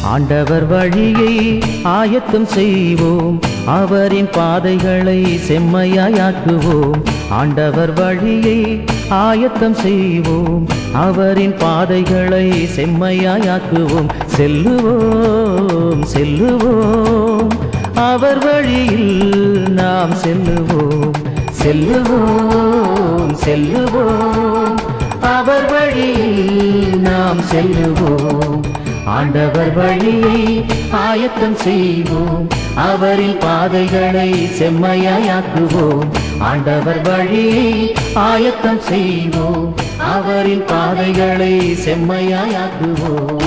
ஆண்டவர் வழியை ஆயத்தம் செய்வோம் அவரின் பாதைகளை செம்மையாக்குவோம் ஆண்டவர் வழியை ஆயத்தம் செய்வோம் அவரின் பாதைகளை செம்மையாக்குவோம் செல்லுவோம் செல்லுவோம் அவர் வழியில் நாம் செல்லுவோம் செல்லுவோம் செல்லுவோம் அவர் வழியில் நாம் செல்லுவோம் ஆண்டவர் வழியை ஆயத்தம் செய்வோம் அவரின் பாதைகளை செம்மையாக்குவோம் ஆண்டவர் வழியை ஆயத்தம் செய்வோம் அவரின் பாதைகளை செம்மையாக்குவோம்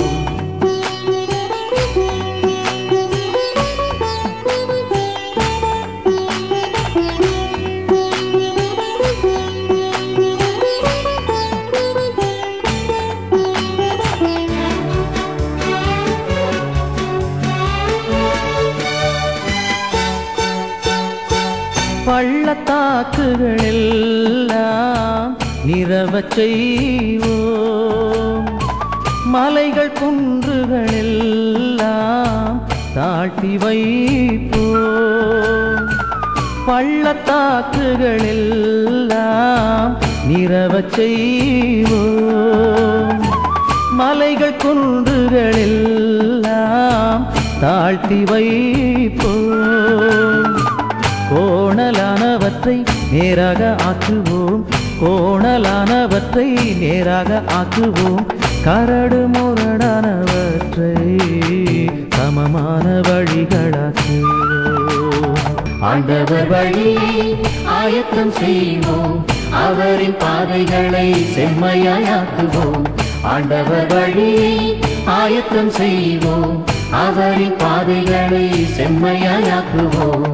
பள்ளத்தாக்குகள் எல்லாம் நிறவச் செய்வோம் மலைகள் குன்றுகள் எல்லாம் தாழ்த்தி வைப்போம் பள்ளத்தாக்குகள் எல்லாம் நிறவச் செய்வோம் மலைகள் குன்றுகள் எல்லாம் தாழ்த்தி வைப்போம் கோணலானவற்றை நேராக ஆக்குவோம் கோணலானவற்றை நேராக ஆக்குவோம் கரடு முரடானவற்றை சமமான வழிகளாக்குவோம் ஆண்டவர் வழியை ஆயத்தம் செய்வோம் அவரின் பாதைகளை செம்மையாக்குவோம் ஆண்டவர் வழியை ஆயத்தம் செய்வோம் அவரின் பாதைகளை செம்மையாக்குவோம்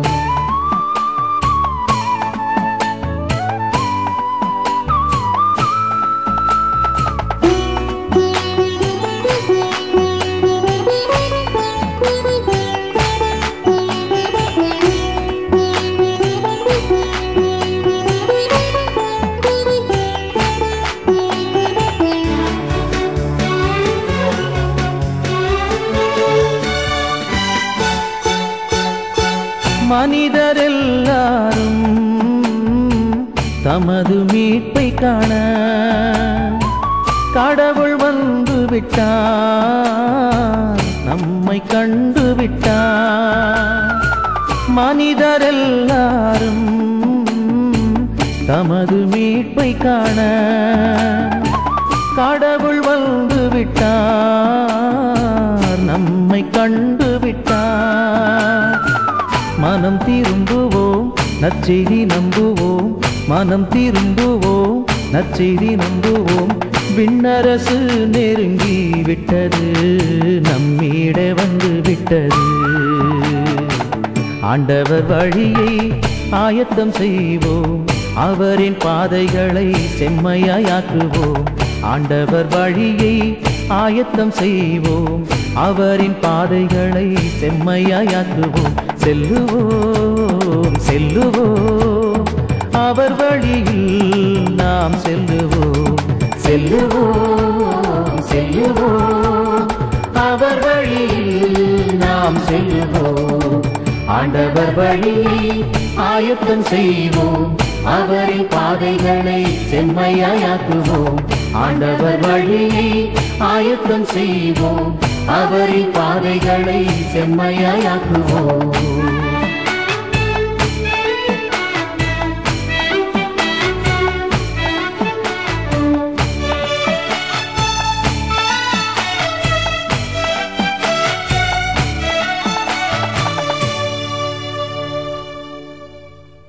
மனிதர் எல்லாரும் தமது மீட்பை காண கடவுள் வந்து விட்டார் நம்மை கண்டு விட்டார் மனிதர் எல்லாரும் தமது மீட்பை காண கடவுள் வந்து விட்டார் நம்மை கண்டு விட்டார் மனம் திரும்புவோம் நற்செய்தி நம்புவோம் மனம் திரும்புவோம் நற்செய்தி நம்புவோம் விண்ணரசு நெருங்கி விட்டது நம்மீட வந்து விட்டது ஆண்டவர் வழியை ஆயத்தம் செய்வோம் அவரின் பாதைகளை செம்மையாக்குவோம் ஆண்டவர் வழியை ஆயத்தம் செய்வோம் அவரின் பாதைகளை செம்மையாக்குவோம் செல்லுவோம் செல்லுவோம் அவர் வழியில் நாம் செல்லுவோம் செல்லுவோம் செல்லுவோம் அவர் வழியில் நாம் செல்லுவோம் ஆண்டவர் வழியை ஆயத்தம் செய்வோம் அவரின் பாதைகளை செம்மையாக்குவோம் ஆண்டவர் வழியை ஆயத்தம் செய்வோம் அவரின் பாதைகளை செம்மையாக்குவோம்